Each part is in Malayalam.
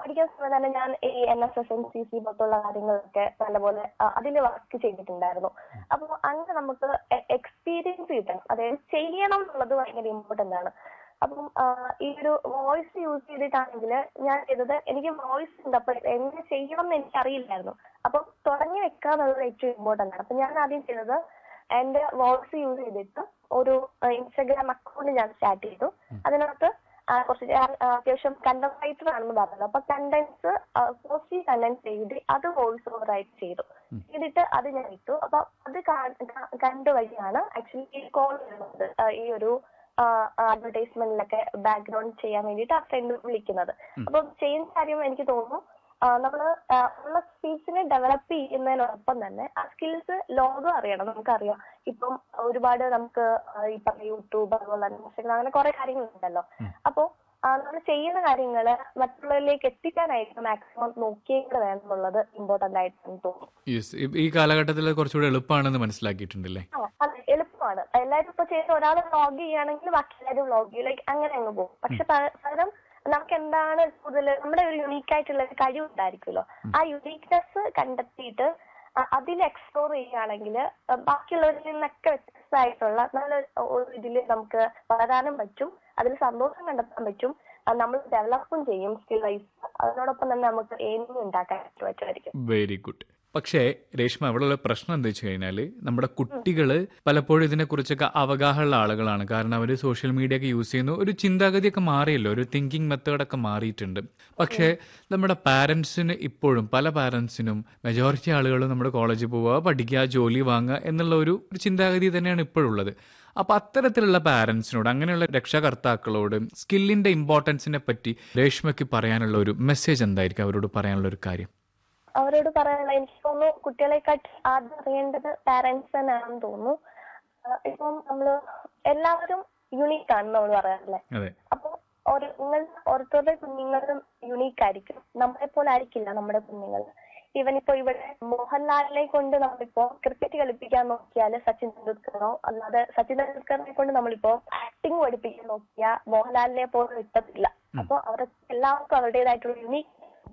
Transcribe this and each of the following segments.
പഠിക്കുന്ന സമയത്ത് തന്നെ ഞാൻ ഈ N S S N C C പോലത്തുള്ള കാര്യങ്ങളൊക്കെ നല്ലപോലെ അതിൽ വർക്ക് ചെയ്തിട്ടുണ്ടായിരുന്നു അപ്പോൾ അങ്ങനെ നമുക്ക് എക്സ്പീരിയൻസ് കിട്ടണം അതായത് ചെയ്യണം എന്നുള്ളത് ഭയങ്കര ഇമ്പോർട്ടന്റ് ആണ് അപ്പം ആ, ഈ ഒരു വോയിസ് യൂസ് ചെയ്തിട്ടാണെങ്കിൽ ഞാൻ ചെയ്തത് എനിക്ക് വോയിസ് ഉണ്ട് അപ്പൊ എങ്ങനെ ചെയ്യണം എന്ന് എനിക്ക് അറിയില്ലായിരുന്നു അപ്പൊ തുടങ്ങി വെക്കുക എന്നുള്ളത് ഏറ്റവും ഇമ്പോർട്ടന്റ് ആണ് അപ്പൊ ഞാൻ ആദ്യം ചെയ്തത് എന്റെ വോയിസ് യൂസ് ചെയ്തിട്ട് ഒരു ഇൻസ്റ്റാഗ്രാം അക്കൗണ്ട് ഞാൻ സ്റ്റാർട്ട് ചെയ്തു അതിനകത്ത് ആ, കുറച്ച് ഞാൻ ആ, അത്യാവശ്യം കണ്ടന്റ് റൈറ്റർ ആണെന്ന് പറഞ്ഞല്ലോ അപ്പൊ കണ്ടന്റ്സ് പോസിറ്റീവ് കണ്ടന്റ് ചെയ്ത് അത് വോയിസ് ഓവർ ആയിട്ട് ചെയ്തു ചെയ്തിട്ട് അത് ഞാൻ ഇട്ടു അപ്പൊ അത് കാ- കാ- കണ്ടു വഴിയാണ് ആക്ച്വലി ഈ കോൾ വരുന്നത് ആ, ഈ ഒരു അഡ്വർടൈസ്മെന്റിലൊക്കെ ബാക്ക്ഗ്രൗണ്ട് ചെയ്യാൻ വേണ്ടിയിട്ട് ആ ഫ്രണ്ട് വിളിക്കുന്നത് അപ്പൊ ചെയ്യുന്ന കാര്യം എനിക്ക് തോന്നുന്നു ആ, നമ്മള് ആ, ഉള്ള സ്കിൽസിനെ ഡെവലപ്പ് ചെയ്യുന്നതിനോടൊപ്പം തന്നെ ആ സ്കിൽസ് ലോകം അറിയണം നമുക്കറിയാം ഇപ്പം ഒരുപാട് നമുക്ക് ആ, ഈ പറഞ്ഞ യൂട്യൂബ് അതുപോലെ തന്നെ ഇൻസ്റ്റാഗ്രാം അങ്ങനെ കുറെ കാര്യങ്ങളുണ്ടല്ലോ അപ്പോ നമ്മൾ ചെയ്യുന്ന കാര്യങ്ങള് മറ്റുള്ളവരിലേക്ക് എത്തിക്കാനായിട്ട് മാക്സിമം നോക്കിയെങ്കിലും വേണം എന്നുള്ളത് ഇമ്പോർട്ടന്റ് ആയിട്ട് എനിക്ക് തോന്നുന്നു യെസ് ഈ കാലഘട്ടത്തിൽ കുറച്ചുകൂടെ എളുപ്പമാണെന്ന് മനസ്സിലാക്കിയിട്ടുണ്ടല്ലേ ആ, അതെ എളുപ്പമാണ് എല്ലാവരും ഇപ്പൊ ചെയ്ത് ഒരാൾ വ്ളോഗ് ചെയ്യുകയാണെങ്കിൽ ബാക്കി എല്ലാവരും വ്ളോഗ് ചെയ്യും ലൈക്ക് അങ്ങനെ അങ്ങ് പോകും പക്ഷെ പ- പകരം നമുക്ക് എന്താണ് കൂടുതൽ നമ്മുടെ ഒരു യുണീക്ക് ആയിട്ടുള്ള ഒരു കഴിവ് ഉണ്ടായിരിക്കുമല്ലോ ആ യുണീക്നെസ് കണ്ടെത്തിയിട്ട് അ- അതിൽ എക്സ്പ്ലോർ ചെയ്യുകയാണെങ്കിൽ ബാക്കിയുള്ളവരിൽ നിന്നൊക്കെ വ്യത്യസ്തമായിട്ടുള്ള നല്ല ഒരു ഇതിൽ നമുക്ക് വളരാനും പറ്റും അതിൽ സന്തോഷം കണ്ടെത്താൻ പറ്റും അത് നമ്മൾ ഡെവലപ്പും ചെയ്യും സ്കിൽ വൈസ് അതിനോടൊപ്പം തന്നെ നമുക്ക് ഏണിംഗ് ഉണ്ടാക്കാൻ പറ്റുമായിരിക്കും വെരി ഗുഡ് പക്ഷേ രേഷ്മ അവിടെയുള്ള പ്രശ്നം എന്താ വെച്ച് കഴിഞ്ഞാൽ നമ്മുടെ കുട്ടികൾ പലപ്പോഴും ഇതിനെക്കുറിച്ചൊക്കെ അവഗാഹമുള്ള ആളുകളാണ് കാരണം അവർ സോഷ്യൽ മീഡിയ ഒക്കെ യൂസ് ചെയ്യുന്നു ഒരു ചിന്താഗതിയൊക്കെ മാറിയല്ലോ ഒരു തിങ്കിങ് മെത്തേഡൊക്കെ മാറിയിട്ടുണ്ട് പക്ഷേ നമ്മുടെ പാരൻസിന് ഇപ്പോഴും പല പാരൻസിനും മെജോറിറ്റി ആളുകളും നമ്മുടെ കോളേജിൽ പോവുക പഠിക്കുക ജോലി വാങ്ങുക എന്നുള്ള ഒരു ഒരു ചിന്താഗതി തന്നെയാണ് ഇപ്പോഴുള്ളത് അപ്പൊ അത്തരത്തിലുള്ള പാരന്റ്സിനോട് അങ്ങനെയുള്ള രക്ഷകർത്താക്കളോട് സ്കില്ലിന്റെ ഇമ്പോർട്ടൻസിനെ പറ്റി രേഷ്മയ്ക്ക് പറയാനുള്ള ഒരു മെസ്സേജ് എന്തായിരിക്കും അവരോട് പറയാനുള്ള ഒരു കാര്യം അവരോട് പറയാനുള്ള എനിക്ക് തോന്നുന്നു കുട്ടികളെക്കാട്ട് ആദ്യം അറിയേണ്ടത് പാരന്റ്സ് തന്നെയാണെന്ന് തോന്നുന്നു ആ, ഇപ്പം നമ്മള് എല്ലാവരും യുണീക്ക് ആണ് നമ്മൾ പറയാറില്ലേ അതെ അപ്പൊ ഓരോ നിങ്ങൾ ഓരോരുത്തരുടെ കുഞ്ഞുങ്ങളും യുണീക്ക് ആയിരിക്കും നമ്മളെ പോലെ ആയിരിക്കില്ല നമ്മുടെ കുഞ്ഞുങ്ങൾ ഈവൻ ഇപ്പൊ ഇവിടെ മോഹൻലാലിനെ കൊണ്ട് നമ്മളിപ്പോ ക്രിക്കറ്റ് കളിപ്പിക്കാൻ നോക്കിയാൽ സച്ചിൻ തെണ്ടുൽക്കറോ അല്ലാതെ സച്ചിൻ തെണ്ടുൽക്കറിനെ കൊണ്ട് നമ്മളിപ്പോ ആക്ടിങ് പഠിപ്പിക്കാൻ നോക്കിയാൽ മോഹൻലാലിനെ പോലെ കിട്ടത്തില്ല അപ്പൊ അവർക്ക് എല്ലാവർക്കും അവരുടേതായിട്ടുള്ള യുണീക്ക്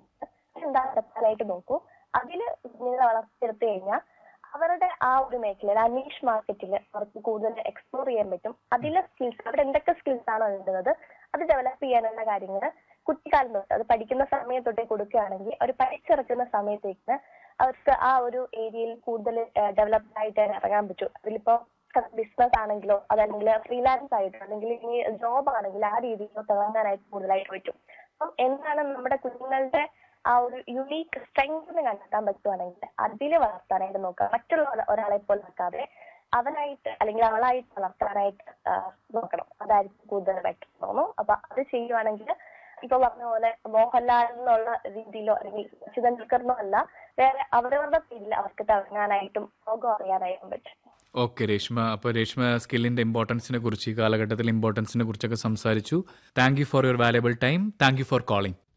എന്താ എത്താനായിട്ട് നോക്കൂ അതില് കുഞ്ഞുങ്ങളെ വളർത്തിയെടുത്തു കഴിഞ്ഞാൽ അവരുടെ ആ ഒരു മേഖലയിൽ ആ നീഷ് മാർക്കറ്റിൽ അവർക്ക് കൂടുതൽ എക്സ്പ്ലോർ ചെയ്യാൻ പറ്റും അതിലെ സ്കിൽസ് അവിടെ എന്തൊക്കെ സ്കിൽസ് ആണോ വേണ്ടുന്നത് അത് ഡെവലപ്പ് ചെയ്യാനുള്ള കാര്യങ്ങൾ കുട്ടിക്കാലം തൊട്ട് അത് പഠിക്കുന്ന സമയം തൊട്ടേ കൊടുക്കുകയാണെങ്കിൽ അവർ പഠിച്ചിറക്കുന്ന സമയത്തേക്ക് അവർക്ക് ആ ഒരു ഏരിയയിൽ കൂടുതൽ ഡെവലപ്ഡ് ആയിട്ട് തന്നെ ഇറങ്ങാൻ പറ്റും അതിലിപ്പോ ബിസിനസ് ആണെങ്കിലോ അതല്ലെങ്കിൽ ഫ്രീലാൻസ് ആയിട്ടോ അല്ലെങ്കിൽ ഇനി ജോബ് ആണെങ്കിലും ആ രീതിയിലോ തിളങ്ങാനായിട്ട് കൂടുതലായിട്ട് പറ്റും അപ്പം എന്താണ് നമ്മുടെ കുഞ്ഞുങ്ങളുടെ ആ ഒരു യുണീക്ക് സ്ട്രെങ്ത് കണ്ടെത്താൻ പറ്റുവാണെങ്കിൽ അതിൽ വളർത്താനായിട്ട് നോക്കുക മറ്റുള്ള ഒരാ- ഒരാളെ പോലെ ആക്കാതെ അവനായിട്ട് അല്ലെങ്കിൽ അവളായിട്ട് വളർത്താനായിട്ട് ആ, നോക്കണം അതായിരിക്കും കൂടുതൽ ബെറ്റർ തോന്നുന്നു അപ്പൊ അത് ചെയ്യുവാണെങ്കിൽ ഇപ്പൊ പറഞ്ഞ പോലെ മോഹൻലാൽ എന്നുള്ള രീതിയിലോ അല്ലെങ്കിൽ സച്ചിൻ തെണ്ടുൽക്കറിനോ അല്ല വേറെ അവരവരുടെ പേരിൽ അവർക്ക് തിളങ്ങാനായിട്ടും ലോകം അറിയാനായിട്ടും പറ്റും ഓക്കെ രേഷ്മ അപ്പോൾ രേഷ്മ സ്കില്ലിന്റെ ഇമ്പോർട്ടൻസിനെ കുറിച്ച് ഈ കാലഘട്ടത്തിൽ ഇമ്പോർട്ടൻസിനെ കുറിച്ചൊക്കെ സംസാരിച്ചു thank you for your valuable time thank you for calling